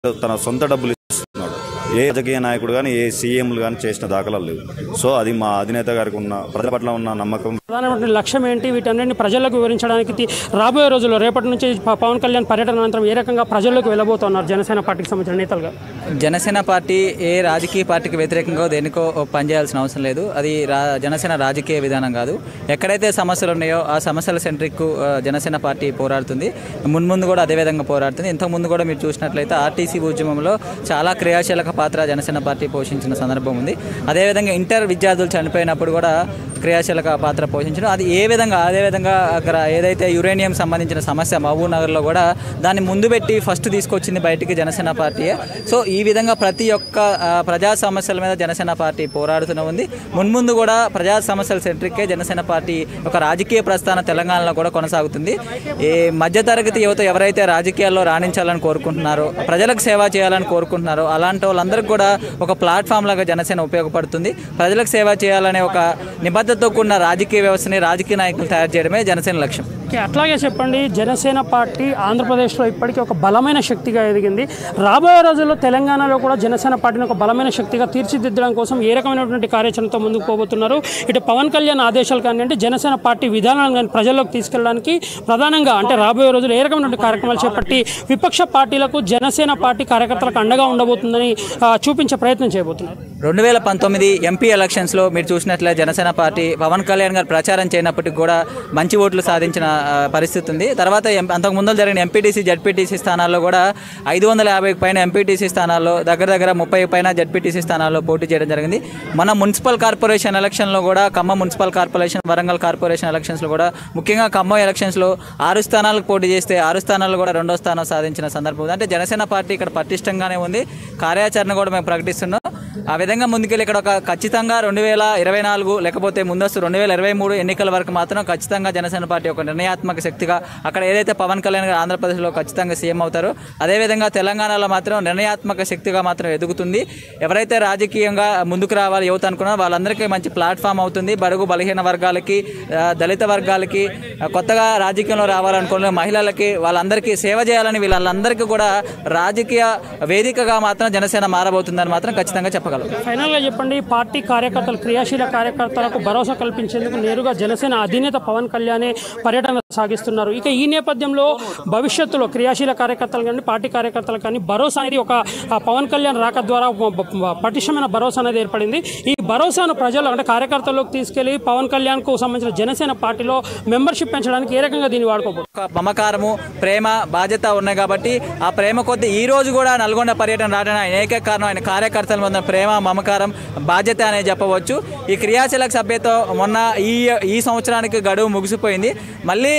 తన సొంత డబ్బులు ఇస్తున్నాడు ఏ రాజకీయ నాయకుడు కానీ ఏ సీఎంలు కానీ చేసిన దాఖలాలు లేవు సో అది మా అధినేత గారికి ఉన్న ప్రజల పట్ల ఉన్న నమ్మకం ప్రధానమైన లక్ష్యం ఏంటి వీటన్నింటిని ప్రజలకు వివరించడానికి తి- రాబోయే రోజుల్లో రేపటి నుంచి ప- పవన్ కళ్యాణ్ పర్యటన అనంతరం ఏ రకంగా ప్రజల్లోకి వెళ్ళబోతున్నారు జనసేన పార్టీకి సంబంధించిన నేతలుగా జనసేన పార్టీ ఏ రాజకీయ పార్టీకి వ్యతిరేకంగా దేనికో పనిచేయాల్సిన అవసరం లేదు అది రా జనసేన రాజకీయ విధానం కాదు ఎక్కడైతే సమస్యలు ఉన్నాయో ఆ సమస్యల సెంట్రిక్ ఆ, జనసేన పార్టీ పోరాడుతుంది మున్ముందు కూడా అదే విధంగా పోరాడుతుంది ఇంతకుముందు కూడా మీరు చూసినట్లయితే ఆర్టీసీ ఉద్యమంలో చాలా క్రియాశీలక పాత్ర జనసేన పార్టీ పోషించిన సందర్భం ఉంది అదేవిధంగా ఇంటర్ విద్యార్థులు చనిపోయినప్పుడు కూడా క్రియాశీలక పాత్ర పోషించడం అది ఏ విధంగా అదే విధంగా అక్కడ ఏదైతే యురేనియం సంబంధించిన సమస్య మహబూబ్ నగర్లో కూడా దాన్ని ముందు పెట్టి ఫస్ట్ తీసుకొచ్చింది బయటికి జనసేన పార్టీయే సో ఈ విధంగా ప్రతి ఒక్క ఆ, ప్రజా సమస్యల మీద జనసేన పార్టీ పోరాడుతూనే ఉంది మున్ముందు కూడా ప్రజా సమస్యల సెంట్రిక్కే జనసేన పార్టీ ఒక రాజకీయ ప్రస్థానం తెలంగాణలో కూడా కొనసాగుతుంది ఈ మధ్యతరగతి యువత ఎవరైతే రాజకీయాల్లో రాణించాలని కోరుకుంటున్నారో ప్రజలకు సేవ చేయాలని కోరుకుంటున్నారో అలాంటి వాళ్ళందరికీ కూడా ఒక ప్లాట్ఫామ్ లాగా జనసేన ఉపయోగపడుతుంది ప్రజలకు సేవ చేయాలనే ఒక నిబద్ధతతో కూడిన రాజకీయ వ్యవస్థని రాజకీయ నాయకులు తయారు చేయడమే జనసేన లక్ష్యం ఓకే, అట్లాగే చెప్పండి జనసేన పార్టీ ఆంధ్రప్రదేశ్లో ఇప్పటికీ ఒక బలమైన శక్తిగా ఎదిగింది రాబోయే రోజుల్లో తెలంగాణలో కూడా జనసేన పార్టీని ఒక బలమైన శక్తిగా తీర్చిదిద్దడం కోసం ఏ రకమైనటువంటి కార్యాచరణతో ముందుకు పోబోతున్నారు ఇటు పవన్ కళ్యాణ్ ఆదేశాలు కానివ్వండి జనసేన పార్టీ విధానాలను కానీ ప్రజల్లోకి తీసుకెళ్ళడానికి ప్రధానంగా అంటే రాబోయే రోజుల్లో ఏ రకమైనటువంటి కార్యక్రమాలు చేపట్టి విపక్ష పార్టీలకు జనసేన పార్టీ కార్యకర్తలకు అండగా ఉండబోతుందని ఆ, చూపించే ప్రయత్నం చేయబోతున్నారు రెండు వేల పంతొమ్మిది ఎంపీ ఎలక్షన్స్లో మీరు చూసినట్లే జనసేన పార్టీ పవన్ కళ్యాణ్ గారు ప్రచారం చేయనప్పటికీ కూడా మంచి ఓట్లు సాధించిన ఆ, పరిస్థితి ఉంది తర్వాత ఎం- అంతకు ముందు జరిగిన ఎంపీటీసీ జడ్పీటీసీ స్థానాల్లో కూడా ఐదు వందల యాభైకి పైన ఎంపీటీసీ స్థానాల్లో దగ్గర దగ్గర ముప్పై పైన జడ్పీటీసీ స్థానాల్లో పోటీ చేయడం జరిగింది మన మున్సిపల్ కార్పొరేషన్ ఎలక్షన్లో కూడా Khammam municipal corporation Warangal corporation ఎలక్షన్స్లో కూడా ముఖ్యంగా ఖమ్మం ఎలక్షన్స్లో ఆరు స్థానాలకు పోటీ చేస్తే ఆరు స్థానాల్లో కూడా రెండో స్థానం సాధించిన సందర్భం ఉంది అంటే జనసేన పార్టీ ఇక్కడ పటిష్టంగానే ఉంది కార్యాచరణ కూడా మేము ప్రకటిస్తున్నాం ఆ విధంగా ముందుకెళ్ళి ఇక్కడ ఒక ఖచ్చితంగా రెండు వేల ఇరవై నాలుగు లేకపోతే ముందస్తు రెండు వేల ఇరవై మూడు ఎన్నికల వరకు మాత్రం ఖచ్చితంగా జనసేన పార్టీ ఒక నిర్ణయాత్మక శక్తిగా అక్కడ ఏదైతే పవన్ కళ్యాణ్ గారు ఆంధ్రప్రదేశ్లో ఖచ్చితంగా సీఎం అవుతారో అదేవిధంగా తెలంగాణలో మాత్రం నిర్ణయాత్మక శక్తిగా మాత్రం ఎదుగుతుంది ఎవరైతే రాజకీయంగా ముందుకు రావాలి యువత అనుకున్నారో వాళ్ళందరికీ మంచి ప్లాట్ఫామ్ అవుతుంది బడుగు బలహీన వర్గాలకి ఆ, దళిత వర్గాలకి ఆ, కొత్తగా రాజకీయంలో రావాలనుకున్న మహిళలకి వాళ్ళందరికీ సేవ చేయాలని వీళ్ళందరికీ కూడా రాజకీయ వేదికగా మాత్రం జనసేన మారబోతుందని మాత్రం ఖచ్చితంగా చెప్పగలం ఫైనల్గా చెప్పండి పార్టీ కార్యకర్తలు క్రియాశీల కార్యకర్తలకు భరోసా కల్పించేందుకు నేరుగా జనసేన అధినేత పవన్ కళ్యాణే పర్యటన సాగిస్తున్నారు ఇక ఈ నేపథ్యంలో భవిష్యత్తులో క్రియాశీల కార్యకర్తలు కానీ పార్టీ కార్యకర్తలు కానీ భరోసా అనేది ఒక ఆ, పవన్ కళ్యాణ్ రాక ద్వారా బ- బ- పటిష్టమైన భరోసా అనేది ఏర్పడింది ఈ భరోసాను ప్రజలు అంటే కార్యకర్తల్లోకి తీసుకెళ్లి పవన్ కళ్యాణ్కు సంబంధించిన జనసేన పార్టీలో మెంబర్షిప్ పెంచడానికి ఏ రకంగా దీన్ని వాడుకోబోతున్నారు ఒక మమకారము ప్రేమ బాధ్యత ఉన్నాయి కాబట్టి ఆ ప్రేమ కొద్ది ఈ రోజు కూడా నల్గొండ పర్యటన రావడానికి ఆయన ఏకైక కారణం ఆయన కార్యకర్తల మీద ప్రేమ మమకారం బాధ్యత అనేది చెప్పవచ్చు ఈ క్రియాశీలక సభ్యతో మొన్న ఈ ఈ సంవత్సరానికి గడువు ముగిసిపోయింది మళ్ళీ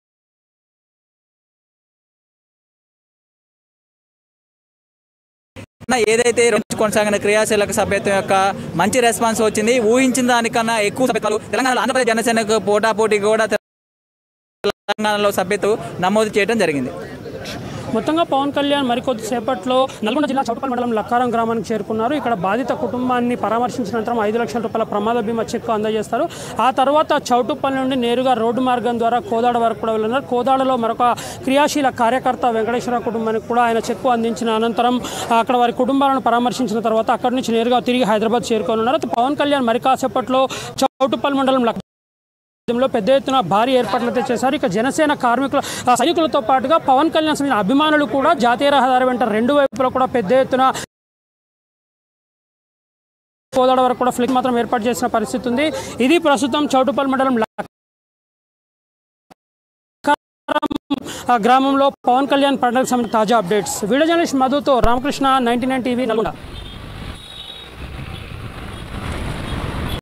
ఉన్న ఏదైతే రోజు కొనసాగిన క్రియాశీలక సభ్యత్వం యొక్క మంచి రెస్పాన్స్ వచ్చింది ఊహించిన దానికన్నా ఎక్కువ సభ్యత్వాలు తెలంగాణలో ఆంధ్రప్రదేశ్ జనసేనకు పోటాపోటీ కూడా తెలంగాణలో సభ్యత్వం నమోదు చేయడం జరిగింది మొత్తంగా పవన్ కళ్యాణ్ మరికొద్ది సేపట్లో నల్గొండ జిల్లా చౌటపల్లి మండలం లక్కారం గ్రామానికి చేరుకున్నారు ఇక్కడ బాధిత కుటుంబాన్ని పరామర్శించిన అనంతరం ఐదు లక్షల రూపాయల ప్రమాద బీమా చెక్ అందజేస్తారు ఆ తర్వాత చౌటుపల్లి నుండి నేరుగా రోడ్డు మార్గం ద్వారా కోదాడ వరకు కూడా వెళ్ళినారు కోదాడలో మరొక క్రియాశీల కార్యకర్త వెంకటేశ్వర కుటుంబానికి కూడా ఆయన చెక్కు అందించిన అనంతరం అక్కడ వారి కుటుంబాలను పరామర్శించిన తర్వాత అక్కడి నుంచి నేరుగా తిరిగి హైదరాబాద్ చేరుకోనున్నారు అయితే పవన్ కళ్యాణ్ మరి కాసేపట్లో చౌటుపల్లి మండలం లక్ లో పెద్ద ఎత్తున భారీ ఏర్పాట్లు అయితే చేశారు ఇక జనసేన కార్మికుల ఆ, సైనికులతో పాటుగా పవన్ కళ్యాణ్ సంబంధించిన అభిమానులు కూడా జాతీయ రహదారి వెంట రెండు వైపులా కూడా పెద్ద ఎత్తున కోదాడ వరకు కూడా ఫ్లిక్ మాత్రం ఏర్పాటు చేసిన పరిస్థితి ఉంది ఇది ప్రస్తుతం చౌటుపల్లి మండలం లక్కారం, ఆ, గ్రామంలో పవన్ కళ్యాణ్ పండుగకు సంబంధించిన తాజా అప్డేట్స్ వీడియో జర్నలిస్ట్ మధుతో Ramakrishna ninety nine TV Nalgonda